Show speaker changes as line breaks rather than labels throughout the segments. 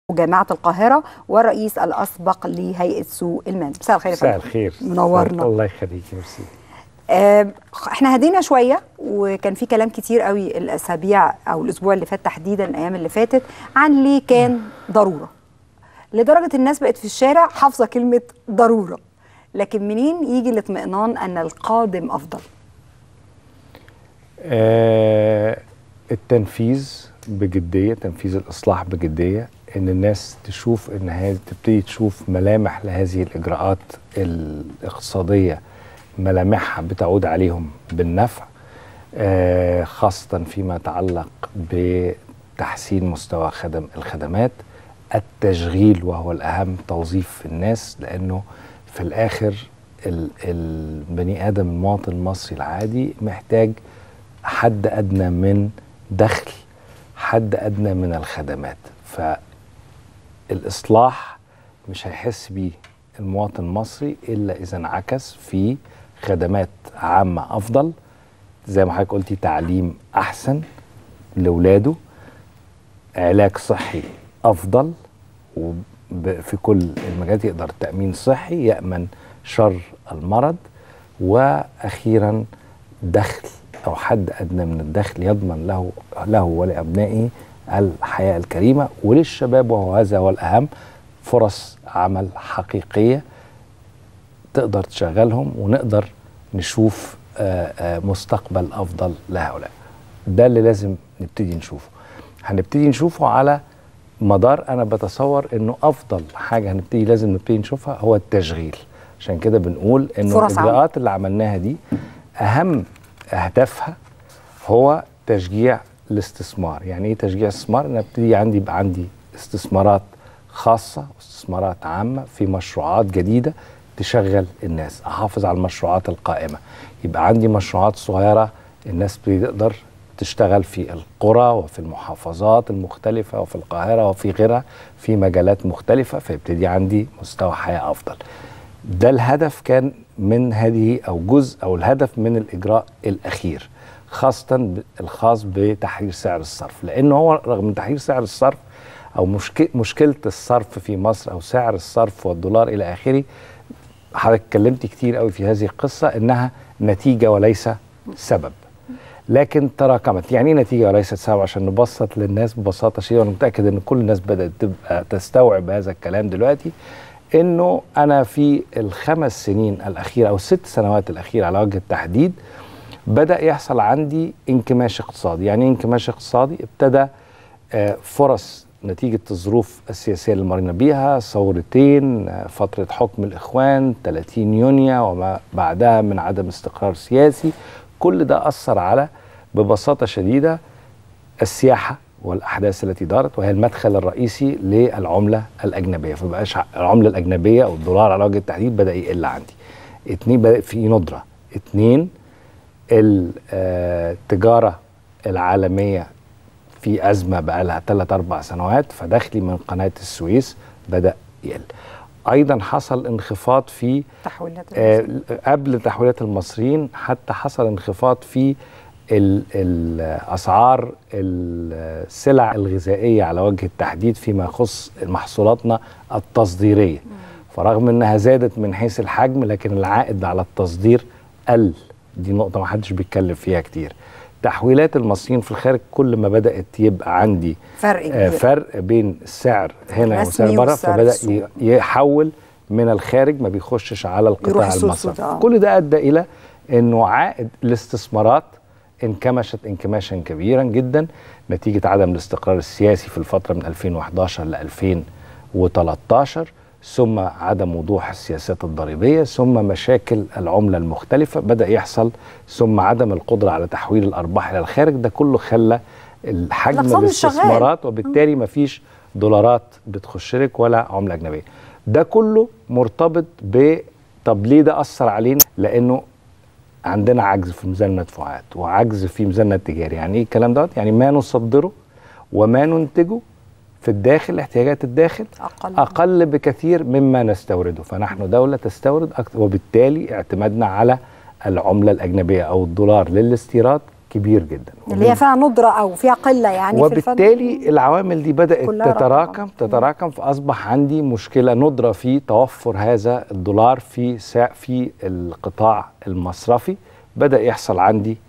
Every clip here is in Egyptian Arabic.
جامعة القاهرة والرئيس الأسبق لهيئة سوق المال مساء الخير يا
مساء
فندم.
الخير
منورنا.
الله يخليك ميرسي
آه، احنا هدينا شوية وكان في كلام كتير قوي الأسابيع أو الأسبوع اللي فات تحديدا الأيام اللي فاتت عن ليه كان ضرورة لدرجة الناس بقت في الشارع حافظة كلمة ضرورة لكن منين يجي الاطمئنان أن القادم أفضل
آه التنفيذ بجديه تنفيذ الاصلاح بجديه ان الناس تشوف ان هذه تبتدي تشوف ملامح لهذه الاجراءات الاقتصاديه ملامحها بتعود عليهم بالنفع آه خاصه فيما يتعلق بتحسين مستوى خدم الخدمات التشغيل وهو الاهم توظيف الناس لانه في الاخر ال- البني ادم المواطن المصري العادي محتاج حد ادنى من دخل حد ادنى من الخدمات فالاصلاح مش هيحس بيه المواطن المصري الا اذا انعكس في خدمات عامه افضل زي ما حضرتك قلتي تعليم احسن لاولاده علاج صحي افضل وفي كل المجالات يقدر تامين صحي يامن شر المرض واخيرا دخل او حد ادنى من الدخل يضمن له له ولابنائه الحياه الكريمه وللشباب وهو هذا هو الاهم فرص عمل حقيقيه تقدر تشغلهم ونقدر نشوف آه، آه، مستقبل افضل لهؤلاء ده اللي لازم نبتدي نشوفه هنبتدي نشوفه على مدار انا بتصور انه افضل حاجه هنبتدي لازم نبتدي نشوفها هو التشغيل عشان كده بنقول انه
فرص عمل.
الاجراءات اللي عملناها دي اهم اهدافها هو تشجيع الاستثمار يعني ايه تشجيع الاستثمار ان ابتدي عندي يبقى عندي استثمارات خاصه واستثمارات عامه في مشروعات جديده تشغل الناس احافظ على المشروعات القائمه يبقى عندي مشروعات صغيره الناس بتقدر تشتغل في القرى وفي المحافظات المختلفة وفي القاهرة وفي غيرها في مجالات مختلفة فيبتدي عندي مستوى حياة أفضل ده الهدف كان من هذه أو جزء أو الهدف من الإجراء الأخير خاصة ب- الخاص بتحرير سعر الصرف لأنه هو رغم من تحرير سعر الصرف أو مشك... مشكلة الصرف في مصر أو سعر الصرف والدولار إلى آخره حضرتك اتكلمت كتير قوي في هذه القصة إنها نتيجة وليس سبب لكن تراكمت يعني ايه نتيجه وليست سبب عشان نبسط للناس ببساطه شديده وانا متاكد ان كل الناس بدات تبقى تستوعب هذا الكلام دلوقتي انه انا في الخمس سنين الاخيره او الست سنوات الاخيره على وجه التحديد بدا يحصل عندي انكماش اقتصادي يعني ايه انكماش اقتصادي ابتدى آه، فرص نتيجة الظروف السياسية اللي مرينا بيها ثورتين آه، فترة حكم الإخوان 30 يونيو وما بعدها من عدم استقرار سياسي كل ده أثر على ببساطة شديدة السياحة والأحداث التي دارت وهي المدخل الرئيسي للعملة الأجنبية فبقاش ع- العملة الأجنبية أو الدولار على وجه التحديد بدأ يقل عندي اتنين بدأ في ندرة اتنين التجارة العالمية في أزمة بقى لها ثلاث أربع سنوات فدخلي من قناة السويس بدأ يقل أيضا حصل انخفاض في
تحويلات
آه، قبل تحويلات المصريين حتى حصل انخفاض في ال- الاسعار السلع الغذائيه على وجه التحديد فيما يخص محصولاتنا التصديريه فرغم انها زادت من حيث الحجم لكن العائد على التصدير قل دي نقطه ما حدش بيتكلم فيها كتير تحويلات المصريين في الخارج كل ما بدات يبقى عندي
فرق
آه،
كبير
فرق بين السعر هنا
الرسمي
وسعر بره
والسعر
فبدا
السوق.
ي- يحول من الخارج ما بيخشش على
يروح
القطاع
السوق
المصرفي
السوداء، آه.
كل ده ادى الى انه عائد الاستثمارات انكمشت انكماشا كبيرا جدا نتيجه عدم الاستقرار السياسي في الفتره من 2011 ل 2013 ثم عدم وضوح السياسات الضريبيه ثم مشاكل العمله المختلفه بدا يحصل ثم عدم القدره على تحويل الارباح الى الخارج ده كله خلى الحجم
الاقتصاد مش شغال.
الاستثمارات وبالتالي مفيش دولارات بتخش لك ولا عمله اجنبيه ده كله مرتبط ب طب ليه ده اثر علينا لانه عندنا عجز في ميزان المدفوعات وعجز في ميزاننا التجاري يعني ايه الكلام دوت يعني ما نصدره وما ننتجه في الداخل احتياجات الداخل
أقل.
اقل بكثير مما نستورده فنحن دوله تستورد اكثر وبالتالي اعتمادنا على العمله الاجنبيه او الدولار للاستيراد كبير جدا
اللي هي فيها ندره او فيها قله يعني في الفن
وبالتالي العوامل دي بدات
كلها
تتراكم
رقم.
تتراكم فاصبح عندي مشكله ندره في توفر هذا الدولار في سا في القطاع المصرفي بدا يحصل عندي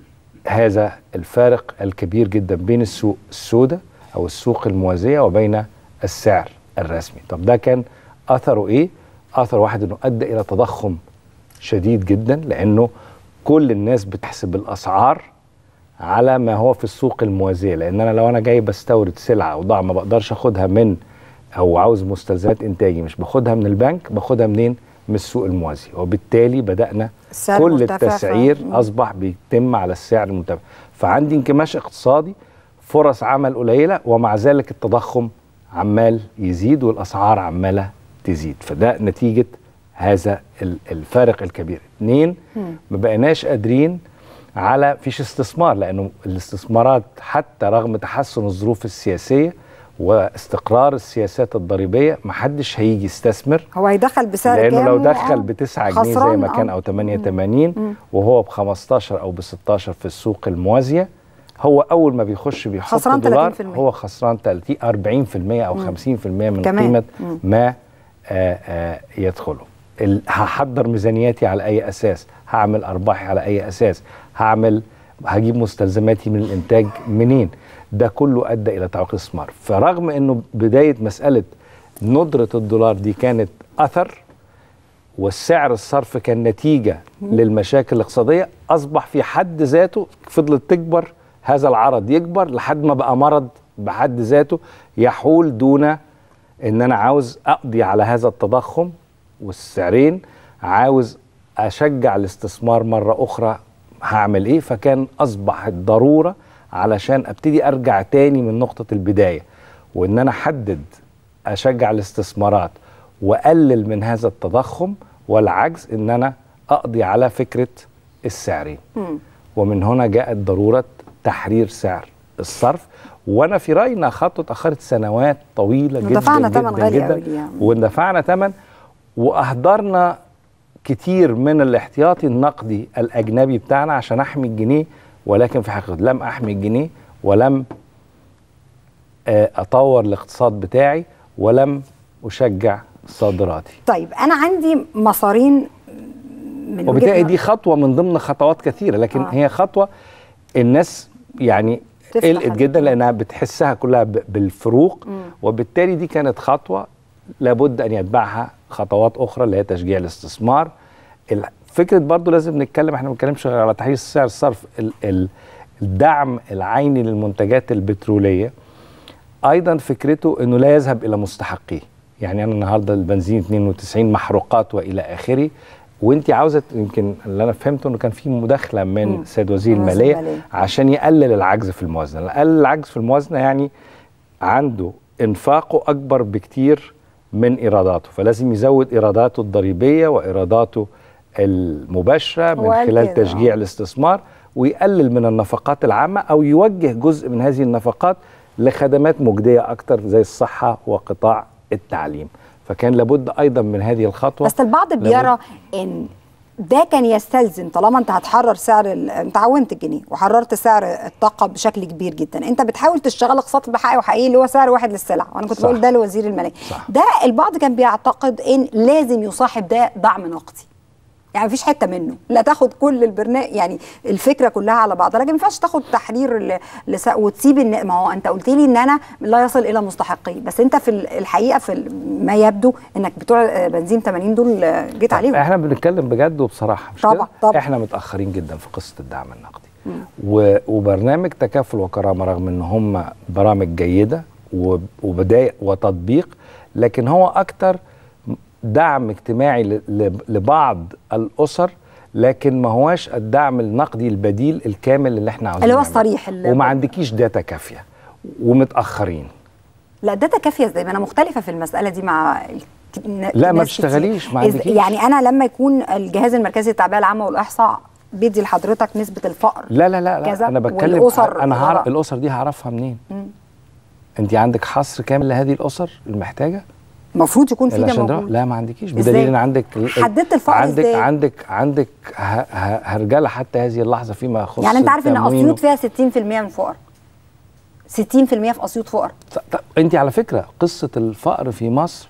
هذا الفارق الكبير جدا بين السوق السوداء او السوق الموازيه وبين السعر الرسمي طب ده كان اثره ايه اثر واحد انه ادى الى تضخم شديد جدا لانه كل الناس بتحسب الاسعار على ما هو في السوق الموازيه لان انا لو انا جاي بستورد سلعه او ضاع ما بقدرش اخدها من او عاوز مستلزمات انتاجي مش باخدها من البنك باخدها منين من السوق الموازي وبالتالي بدانا
السعر
كل
مرتفع ف-
التسعير
مم.
اصبح بيتم على السعر المرتفع فعندي انكماش اقتصادي فرص عمل قليله ومع ذلك التضخم عمال يزيد والاسعار عماله تزيد فده نتيجه هذا ال- الفارق الكبير اتنين ما بقيناش قادرين على فيش استثمار لانه الاستثمارات حتى رغم تحسن الظروف السياسيه واستقرار السياسات الضريبيه محدش هيجي يستثمر
هو هيدخل بسعر
لانه
كام
لو
و-
دخل
آه.
ب 9 جنيه زي
خسران،
ما كان
آه.
او 88 وهو ب 15 او ب 16 في السوق الموازيه هو اول ما بيخش بيحط
خسران
الدولار
30%.
هو خسران 30 40% او 50% من
كمان.
قيمه
مم.
ما آه آه يدخله ال- هحضر ميزانياتي على اي اساس هعمل ارباحي على اي اساس هعمل هجيب مستلزماتي من الانتاج منين ده كله ادى الى تعويق الاستثمار فرغم انه بدايه مساله ندره الدولار دي كانت اثر والسعر الصرف كان نتيجه للمشاكل الاقتصاديه اصبح في حد ذاته فضلت تكبر هذا العرض يكبر لحد ما بقى مرض بحد ذاته يحول دون ان انا عاوز اقضي على هذا التضخم والسعرين عاوز اشجع الاستثمار مره اخرى هعمل ايه فكان اصبح ضروره علشان ابتدي ارجع تاني من نقطه البدايه وان انا احدد اشجع الاستثمارات واقلل من هذا التضخم والعجز ان انا اقضي على فكره السعرين ومن هنا جاءت ضروره تحرير سعر الصرف وانا في رايي انها خطوه اتاخرت سنوات طويله جدا
ودفعنا
جدا
ثمن غالي
جدا
قوي ليها.
ودفعنا ثمن واهدرنا كتير من الاحتياطي النقدي الاجنبي بتاعنا عشان احمي الجنيه ولكن في حقيقه لم احمي الجنيه ولم آه، اطور الاقتصاد بتاعي ولم اشجع صادراتي
طيب انا عندي مسارين من
وبالتالي
وجهة
دي خطوه من ضمن خطوات كثيره لكن
آه.
آه. هي خطوه الناس يعني
تفتح
قلقت
ال-
جدا لانها بتحسها كلها ب- بالفروق وبالتالي دي كانت خطوه لابد ان يتبعها خطوات اخرى اللي هي تشجيع الاستثمار ال- فكره برضو لازم نتكلم احنا ما بنتكلمش غير على تحديث سعر الصرف ال- ال- الدعم العيني للمنتجات البتروليه ايضا فكرته انه لا يذهب الى مستحقيه يعني انا النهارده البنزين 92 محروقات والى اخره وانت عاوزه يمكن اللي انا فهمته انه كان في مداخله من
مم.
سيد وزير
من وزير
الماليه
المالية.
عشان يقلل العجز في الموازنه يقلل العجز في الموازنه يعني عنده انفاقه اكبر بكتير من ايراداته فلازم يزود ايراداته الضريبيه وايراداته المباشره من
وقال
خلال
كده،
تشجيع
آه.
الاستثمار ويقلل من النفقات العامه او يوجه جزء من هذه النفقات لخدمات مجديه اكتر زي الصحه وقطاع التعليم فكان لابد ايضا من هذه الخطوه
بس البعض
لابد-
بيرى ان ده كان يستلزم طالما انت هتحرر سعر ال- انت عونت الجنيه وحررت سعر الطاقه بشكل كبير جدا انت بتحاول تشتغل اقتصاد بحقيقي وحقيقي اللي هو سعر واحد للسلع وانا كنت
صح.
بقول ده لوزير الماليه
صح.
ده البعض كان بيعتقد ان لازم يصاحب ده دعم نقدي يعني مفيش حته منه لا تاخد كل البرنامج يعني الفكره كلها على بعضها لكن ما ينفعش تاخد تحرير ل... لس... وتسيب إن... ما هو انت قلت لي ان انا لا يصل الى مستحقيه بس انت في ال- الحقيقه في ال- ما يبدو انك بتوع بنزين 80 دول جيت عليهم
احنا بنتكلم بجد وبصراحه مش
طبعا،
كده؟
طبعا.
احنا متاخرين جدا في قصه الدعم النقدي و- وبرنامج تكافل وكرامه رغم ان هم برامج جيده وب- وبدايه وتطبيق لكن هو اكتر دعم اجتماعي ل- ل- لبعض الاسر لكن ما هواش الدعم النقدي البديل الكامل اللي احنا عاوزين
اللي هو
نعمله.
الصريح اللي-
وما عندكيش داتا كافيه ومتاخرين
لا داتا كافيه ازاي ما انا مختلفه في المساله دي مع ال-
لا، ما
ناس
تشتغليش،
كتير.
ما
إز-
عندكيش.
يعني انا لما يكون الجهاز المركزي للتعبئه العامه والاحصاء بيدي لحضرتك نسبه الفقر
لا لا لا,
كذا
لا انا بتكلم
والأسر
انا هعرف
غضاء.
الاسر دي هعرفها منين انت عندك حصر كامل لهذه الاسر المحتاجه
المفروض يكون في ده
عشان ده
موجود
لا ما عندكيش
إزاي؟
بدليل ان عندك
حددت الفقر
عندك
إزاي؟
عندك عندك ه- ه- هرجله حتى هذه اللحظه فيما يخص
يعني انت عارف ان
التموين
اسيوط فيها 60% من فقر 60% في اسيوط فقر
ط- ط- انت على فكره قصه الفقر في مصر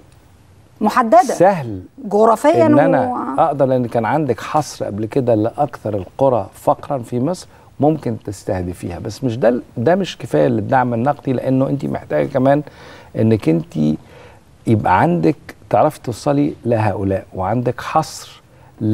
محدده
سهل
جغرافيا
ان
و...
انا اقدر لان كان عندك حصر قبل كده لاكثر القرى فقرا في مصر ممكن تستهدفيها بس مش ده ده مش كفايه للدعم النقدي لانه انت محتاجه كمان انك انت يبقى عندك تعرفي توصلي لهؤلاء وعندك حصر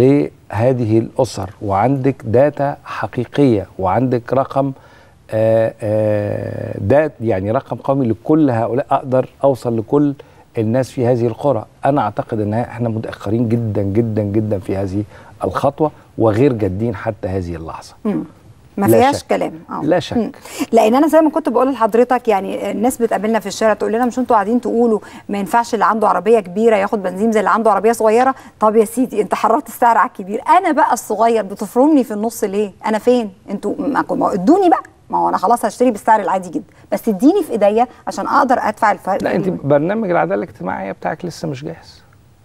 لهذه الاسر وعندك داتا حقيقيه وعندك رقم آه، آه، دات يعني رقم قومي لكل هؤلاء اقدر اوصل لكل الناس في هذه القرى انا اعتقد ان احنا متاخرين جدا جدا جدا في هذه الخطوه وغير جادين حتى هذه اللحظه
مم. ما
لا
فيهاش
شك.
كلام اه
لا شك.
مم. لان انا زي ما كنت بقول لحضرتك يعني الناس بتقابلنا في الشارع تقول لنا مش انتوا قاعدين تقولوا ما ينفعش اللي عنده عربيه كبيره ياخد بنزين زي اللي عنده عربيه صغيره طب يا سيدي انت حررت السعر على الكبير انا بقى الصغير بتفرمني في النص ليه انا فين انتوا ما ما هو ادوني بقى ما هو انا خلاص هشتري بالسعر العادي جدا بس اديني في ايديا عشان اقدر ادفع الفرق
لا انت برنامج العداله الاجتماعيه بتاعك لسه مش جاهز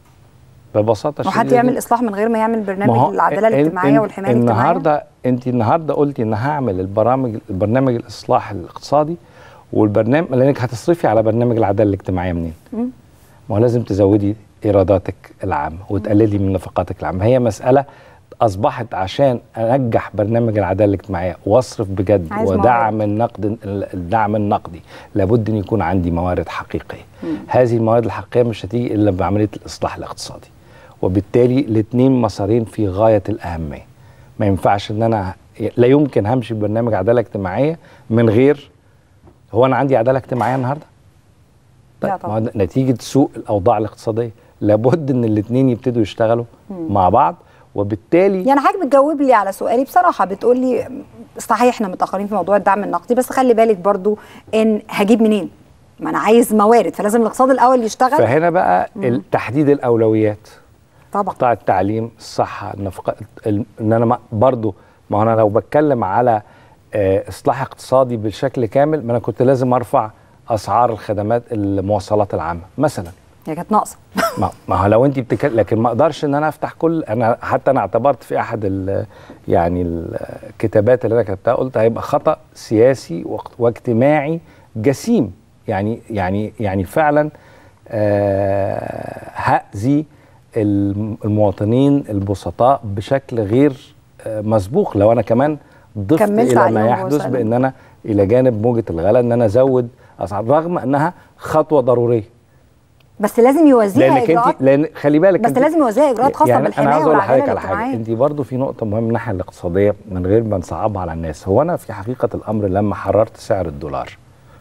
ببساطه
وحد
شديدة
يعمل
جداً.
اصلاح من غير ما يعمل
ما
برنامج
هو
العداله
إن-
الاجتماعيه
إن-
والحمايه الاجتماعيه
النهارده انت النهارده قلتي ان هعمل البرامج البرنامج الاصلاح الاقتصادي والبرنامج لانك هتصرفي على برنامج العداله الاجتماعيه منين؟
مم.
ما هو لازم تزودي ايراداتك العامه وتقللي من نفقاتك العامه هي مساله اصبحت عشان انجح برنامج العداله الاجتماعيه واصرف بجد
عايز
ودعم النقد الدعم النقدي لابد ان يكون عندي موارد حقيقيه هذه الموارد الحقيقيه مش هتيجي الا بعمليه الاصلاح الاقتصادي وبالتالي الاثنين مسارين في غايه الاهميه ما ينفعش ان انا لا يمكن همشي ببرنامج عداله اجتماعيه من غير هو انا عندي عداله اجتماعيه النهارده
لا
طيب
طبعاً.
ما هو ده نتيجه سوء الاوضاع الاقتصاديه لابد ان الاثنين يبتدوا يشتغلوا مع بعض وبالتالي
يعني حضرتك بتجاوب لي على سؤالي بصراحه بتقول لي صحيح احنا متاخرين في موضوع الدعم النقدي بس خلي بالك برضو ان هجيب منين ما انا عايز موارد فلازم الاقتصاد الاول يشتغل
فهنا بقى تحديد الاولويات
طبعا
قطاع التعليم الصحه النفقه ال- ان انا ما- برضو ما هو انا لو بتكلم على آه، اصلاح اقتصادي بالشكل كامل ما انا كنت لازم ارفع اسعار الخدمات المواصلات العامه مثلا
هي كانت ناقصه
ما ما هو لو انت بتتكلم لكن ما اقدرش ان انا افتح كل انا حتى انا اعتبرت في احد ال يعني الكتابات اللي انا كتبتها قلت هيبقى خطا سياسي واق- واجتماعي جسيم يعني يعني يعني فعلا آه، هاذي الم- المواطنين البسطاء بشكل غير آه، مسبوق لو انا كمان ضفت
كملت
الى ما
عليهم
يحدث
بوسائل.
بان انا الى جانب موجه الغلاء ان انا ازود اسعار رغم انها خطوه ضروريه
بس لازم يوازيها
لانك
اجراءات
انت لان خلي بالك
بس
انت
لازم يوازيها اجراءات خاصه
يعني انا
بالحمايه
عاوز اقول لحضرتك
والعداله
على حاجه
الاجتماعيه
انت برضو في نقطه مهمه من الناحيه الاقتصاديه من غير ما نصعبها على الناس هو انا في حقيقه الامر لما حررت سعر الدولار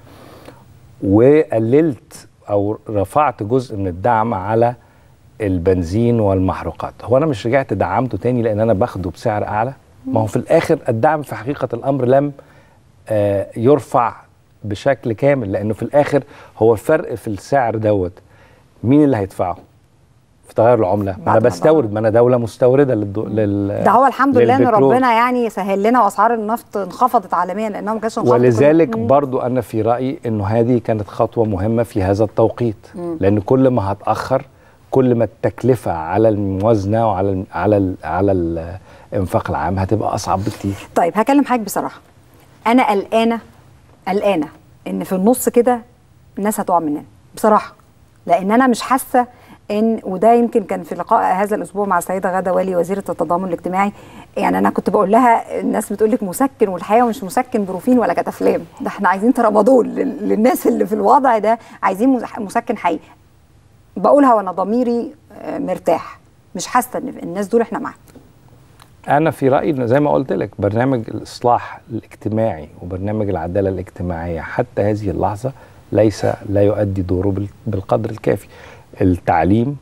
وقللت او رفعت جزء من الدعم على البنزين والمحروقات هو انا مش رجعت دعمته تاني لان انا باخده بسعر اعلى ما هو في الاخر الدعم في حقيقه الامر لم آه، يرفع بشكل كامل لانه في الاخر هو الفرق في السعر دوت مين اللي هيدفعه في تغير العمله ما
بعد
انا
ما
بستورد ما انا دوله مستورده للدو... لل
ده هو الحمد لله ان
للبترول.
ربنا يعني سهل لنا واسعار النفط انخفضت عالميا لانها ما كانتش انخفضت
ولذلك
كل- مم.
برضو انا في رايي انه هذه كانت خطوه مهمه في هذا التوقيت لان كل ما هتاخر كل ما التكلفه على الموازنه وعلى ال على ال على الانفاق العام هتبقى اصعب بكتير
طيب هكلم حضرتك بصراحه انا قلقانه قلقانه ان في النص كده الناس هتقع مننا بصراحه لان انا مش حاسه ان وده يمكن كان في لقاء هذا الاسبوع مع السيده غاده والي وزيره التضامن الاجتماعي يعني انا كنت بقول لها الناس بتقول لك مسكن والحقيقه مش مسكن بروفين ولا كتافلام ده احنا عايزين ترامادول لل- للناس اللي في الوضع ده عايزين مز- مسكن حقيقي بقولها وانا ضميري آه، مرتاح مش حاسه ان الناس دول احنا معاهم
انا في رايي إن زي ما قلت لك برنامج الاصلاح الاجتماعي وبرنامج العداله الاجتماعيه حتى هذه اللحظه ليس لا يؤدي دوره بال- بالقدر الكافي التعليم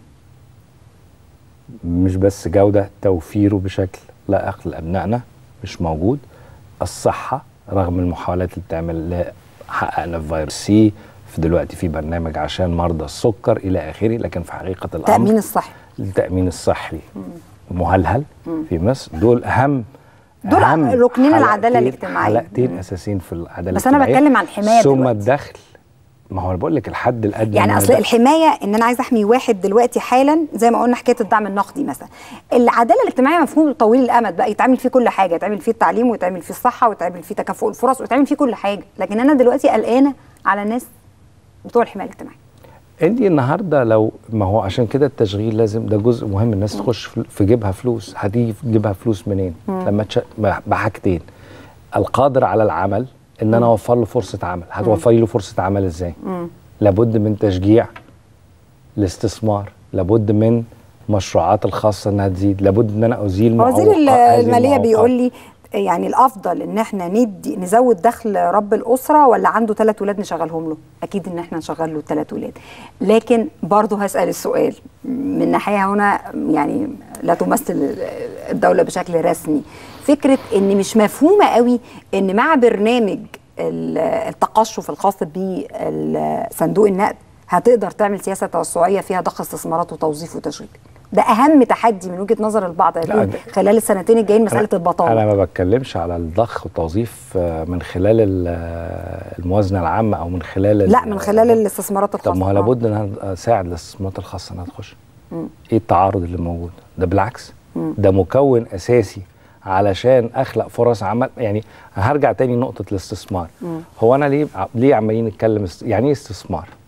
مش بس جوده توفيره بشكل لائق لابنائنا مش موجود الصحه رغم المحاولات اللي بتعمل لا- حققنا في فيروس سي في دلوقتي في برنامج عشان مرضى السكر الى اخره لكن في حقيقه الامر
التامين الصحي
التامين الصحي مهلهل في مصر دول اهم
دول
أهم
ركنين العدالة
حلقتين-
الاجتماعية.
حلقتين
مم.
اساسيين في العداله
بس أنا
الاجتماعية
بتكلم عن الحماية
ثم
دلوقتي.
الدخل ما هو انا بقول لك الحد الادنى
يعني
من
اصل
ده-
الحمايه ان انا عايزه احمي واحد دلوقتي حالا زي ما قلنا حكايه الدعم النقدي مثلا العداله الاجتماعيه مفهوم طويل الامد بقى يتعمل فيه كل حاجه يتعمل فيه التعليم ويتعمل فيه الصحه ويتعمل فيه تكافؤ الفرص ويتعمل فيه كل حاجه لكن انا دلوقتي قلقانه على الناس بتوع الحمايه الاجتماعيه
انت النهارده لو ما هو عشان كده التشغيل لازم ده جزء مهم الناس تخش في- في جيبها فلوس هتيجي في جيبها فلوس منين لما تش... بحاجتين القادر على العمل ان انا اوفر له فرصه عمل هتوفري له فرصه عمل ازاي لابد من تشجيع الاستثمار لابد من مشروعات الخاصه انها تزيد لابد ان انا ازيل
وزير
معوقات-
ال-
هذه
الماليه
المعوقات.
بيقول لي يعني الافضل ان احنا ندي نزود دخل رب الاسره ولا عنده ثلاث ولاد نشغلهم له اكيد ان احنا نشغل له ثلاث ولاد لكن برضه هسال السؤال من ناحيه هنا يعني لا تمثل الدوله بشكل رسمي فكره ان مش مفهومه قوي ان مع برنامج ال- التقشف الخاص بصندوق النقد هتقدر تعمل سياسه توسعيه فيها ضخ استثمارات وتوظيف وتشغيل ده اهم تحدي من وجهه نظر البعض
لا، ده-
خلال السنتين الجايين مساله
أنا-
البطاله
انا ما بتكلمش على الضخ والتوظيف آه، من خلال ال- آه، الموازنه العامه او من خلال ال-
لا من خلال الاستثمارات الخاصه
طب ما هو
آه.
لابد ان انا اساعد الاستثمارات الخاصه انها تخش ايه التعارض اللي موجود ده بالعكس ده مكون اساسي علشان اخلق فرص عمل يعني هرجع تاني نقطه الاستثمار هو انا ليه ليه عمالين نتكلم است- يعني ايه استثمار